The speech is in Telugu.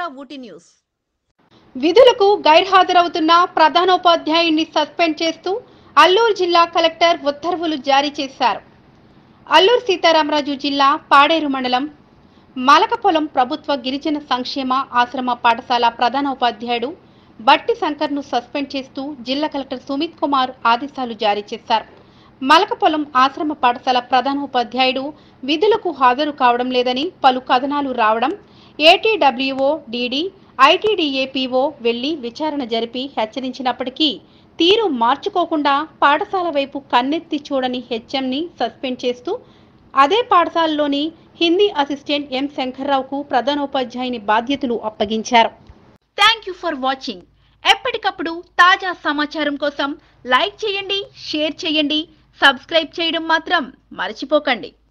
ఊటీ న్యూస్ విధులకు గైర్హాజరవుతున్న ప్రధానోపాధ్యాయుడిని సస్పెండ్ చేస్తూ అల్లూరు జిల్లా కలెక్టర్ ఉత్తర్వులు జారీ చేశారు అల్లూరు సీతారామరాజు జిల్లా పాడేరు మండలం మలకపొలం ప్రభుత్వ గిరిజన సంక్షేమ ఆశ్రమ పాఠశాల ప్రధానోపాధ్యాయుడు బట్టి శంకర్ను సస్పెండ్ చేస్తూ జిల్లా కలెక్టర్ సుమిత్ కుమార్ ఆదేశాలు జారీ చేశారు మలకపొలం ఆశ్రమ పాఠశాల ప్రధానోపాధ్యాయుడు విధులకు హాజరు కావడం లేదని పలు కథనాలు రావడం ఏటీడబ్ల్యూఓ డీడీ ఐటీడీఏపీఓ వెళ్లి విచారణ జరిపి హెచ్చరించినప్పటికీ తీరు మార్చుకోకుండా పాఠశాల వైపు కన్నెత్తి చూడని హెచ్ఎంని సస్పెండ్ చేస్తూ అదే పాఠశాలలోని హిందీ అసిస్టెంట్ ఎం శంకర్రావుకు ప్రధానోపాధ్యాయుని బాధ్యతలు అప్పగించారు థ్యాంక్ యూ ఫర్ వాచింగ్ ఎప్పటికప్పుడు తాజా సమాచారం కోసం లైక్ చేయండి షేర్ చేయండి సబ్స్క్రైబ్ చేయడం మాత్రం మర్చిపోకండి